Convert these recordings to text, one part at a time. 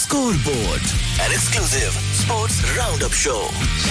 Scoreboard, an exclusive sports roundup show.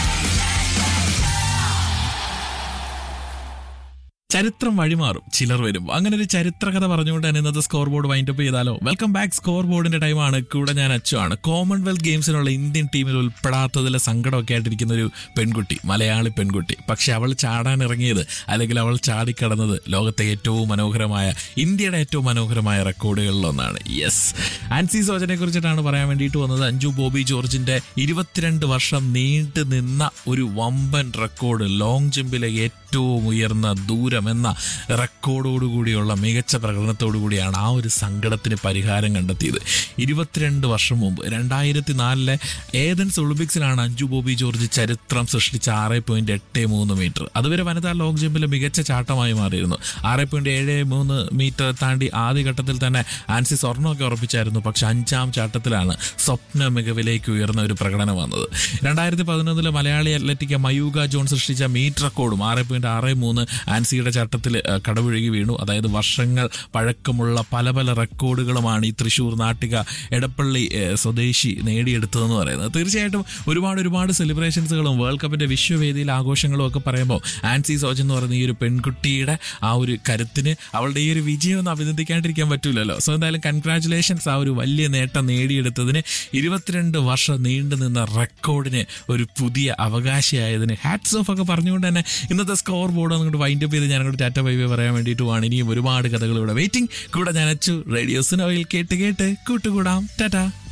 ചരിത്രം വഴിമാറും ചിലർ വരും അങ്ങനെ ഒരു ചരിത്രകഥ പറഞ്ഞുകൊണ്ട് തന്നെ ഇന്നത്തെ സ്കോർ ബോർഡ് വൈൻഡപ്പ് ചെയ്താലോ വെൽക്കം ബാക്ക് സ്കോർ ബോർഡിന്റെ ടൈമാണ് കൂടെ ഞാൻ അച്ചുവാണ് കോമൺവെൽത്ത് ഗെയിംസിനുള്ള ഇന്ത്യൻ ടീമിൽ ഉൾപ്പെടാത്തതിലെ സങ്കടമൊക്കെ ആയിട്ടിരിക്കുന്ന ഒരു പെൺകുട്ടി മലയാളി പെൺകുട്ടി പക്ഷെ അവൾ ചാടാൻ ഇറങ്ങിയത് അല്ലെങ്കിൽ അവൾ ചാടിക്കടന്നത് ലോകത്തെ ഏറ്റവും മനോഹരമായ ഇന്ത്യയുടെ ഏറ്റവും മനോഹരമായ റെക്കോർഡുകളിലൊന്നാണ് യെസ് ആൻസി സോജനെ കുറിച്ചിട്ടാണ് പറയാൻ വേണ്ടിയിട്ട് വന്നത് അഞ്ജു ബോബി ജോർജിന്റെ ഇരുപത്തിരണ്ട് വർഷം നീണ്ടു നിന്ന ഒരു വമ്പൻ റെക്കോർഡ് ലോങ് ജമ്പിലെ ഏറ്റവും ഉയർന്ന ദൂരം എന്ന റെക്കോർഡോടുകൂടിയുള്ള മികച്ച പ്രകടനത്തോടു കൂടിയാണ് ആ ഒരു സങ്കടത്തിന് പരിഹാരം കണ്ടെത്തിയത് ഇരുപത്തിരണ്ട് വർഷം മുമ്പ് രണ്ടായിരത്തി നാലിലെ ഏതൻസ് ഒളിമ്പിക്സിലാണ് അഞ്ജു ബോബി ജോർജ് ചരിത്രം സൃഷ്ടിച്ച ആറ് പോയിന്റ് എട്ട് മൂന്ന് മീറ്റർ അതുവരെ വനിതാ ലോങ് ജമ്പിലെ മികച്ച ചാട്ടമായി മാറിയിരുന്നു ആറ് പോയിന്റ് ഏഴ് മൂന്ന് മീറ്റർ താണ്ടി ആദ്യഘട്ടത്തിൽ തന്നെ ആൻസി സ്വർണ്ണമൊക്കെ ഉറപ്പിച്ചായിരുന്നു പക്ഷെ അഞ്ചാം ചാട്ടത്തിലാണ് സ്വപ്ന മികവിലേക്ക് ഉയർന്ന ഒരു പ്രകടനം വന്നത് രണ്ടായിരത്തി പതിനൊന്നിലെ മലയാളി അത്ലറ്റിക്ക മയൂക ജോൺ സൃഷ്ടിച്ച മീറ്റ് റെക്കോർഡും ആറ് പോയിന്റ് ആറ് മൂന്ന് ആൻസിയുടെ ചാട്ടത്തിൽ ഏഹ്, കടപുഴകി വീണു അതായത് വർഷങ്ങൾ പഴക്കമുള്ള പല പല റെക്കോർഡുകളുമാണ് ഈ തൃശ്ശൂർ നാട്ടിക എടപ്പള്ളി ഏഹ്, സ്വദേശി നേടിയെടുത്തതെന്ന് പറയുന്നത് തീർച്ചയായിട്ടും ഒരുപാട് ഒരുപാട് സെലിബ്രേഷൻസുകളും വേൾഡ് കപ്പിന്റെ വിശ്വവേദിയിൽ ആഘോഷങ്ങളും ഒക്കെ പറയുമ്പോൾ ആൻസി സോജൻ എന്ന് പറയുന്ന ഈ ഒരു പെൺകുട്ടിയുടെ ആ ഒരു കരുത്തിന് അവളുടെ ഈ ഒരു വിജയം ഒന്നും അഭിനന്ദിക്കാണ്ടിരിക്കാൻ പറ്റൂലല്ലോ സോ എന്തായാലും കൺഗ്രാറ്റുലേഷൻസ് ആ ഒരു വലിയ നേട്ടം നേടിയെടുത്തതിന് ഇരുപത്തിരണ്ട് വർഷം നീണ്ടു നിന്ന റെക്കോർഡിന് ഒരു പുതിയ അവകാശിയായതിന് ഹാറ്റ്സ് ഓഫ് ഒക്കെ പറഞ്ഞുകൊണ്ട് തന്നെ ഇന്നത്തെ സ്കോർ ബോർഡ് അങ്ങോട്ട് വൈൻഡപ്പ് ചെയ്ത് ഞാൻ അങ്ങോട്ട് ടാറ്റ ബൈബൈ പറയാൻ വേണ്ടിയിട്ടുമാണ് ഇനിയും ഒരുപാട് കഥകൾ ഇവിടെ വെയിറ്റിംഗ് കൂടെ ഞാൻ അച്ചു റേഡിയോ സിനോയിൽ കേട്ട് കേട്ട് കൂട്ടുകൂടാം ടാറ്റ